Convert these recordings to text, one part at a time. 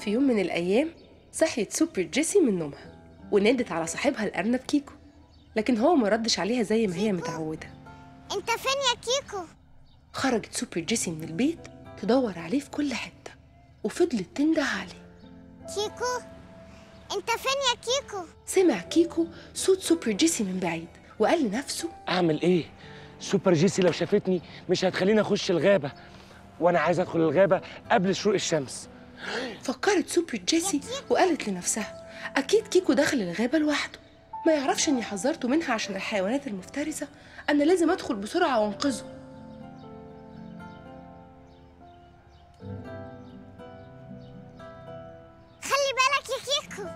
في يوم من الأيام صحيت سوبر جيسي من نومها ونادت على صاحبها الأرنب كيكو لكن هو ما ردش عليها زي ما هي متعودة انت فين يا كيكو خرجت سوبر جيسي من البيت تدور عليه في كل حتة وفضلت تنده عليه كيكو انت فين يا كيكو سمع كيكو صوت سوبر جيسي من بعيد وقال لنفسه اعمل ايه سوبر جيسي لو شافتني مش هتخليني اخش الغابه وانا عايز ادخل الغابه قبل شروق الشمس فكرت سوبر جيسي وقالت لنفسها أكيد كيكو دخل الغابة لوحده ما يعرفش إني حذرته منها عشان الحيوانات المفترسة أنا لازم أدخل بسرعة وأنقذه خلي بالك يا كيكو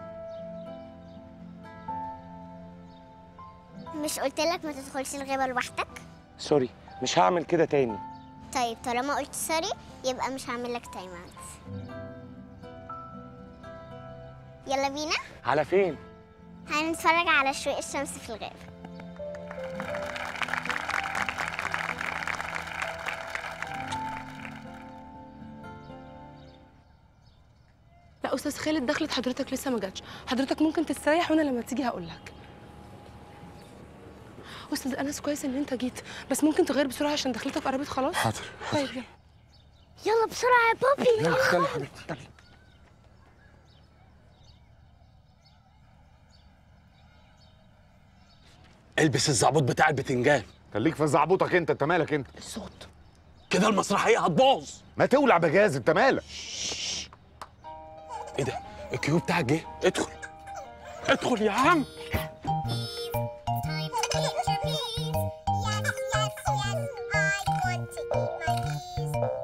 مش قلت لك ما تدخلش الغابة لوحدك سوري مش هعمل كده تاني طيب طالما قلت سوري يبقى مش هعمل لك تايم اوت يلا بينا على فين هنتفرج على شروق الشمس في الغابة لا أستاذ خالد دخلت حضرتك لسه ما جاتش حضرتك ممكن تستريح وأنا لما تيجي هقول لك أستاذ أنس كويس إن أنت جيت بس ممكن تغير بسرعة عشان دخلتك قربت خلاص حاضر طيب يلا يلا بسرعة يا بابي يلا استنى حبيبتي استنى البس الزعبوط بتاع البتنجان خليك في زعبوطك انت انت مالك انت الصوت كده المسرحيه هتبوظ ما تولع بجاز انت مالك ايه ده الكيو بتاعك جه ادخل ادخل يا عم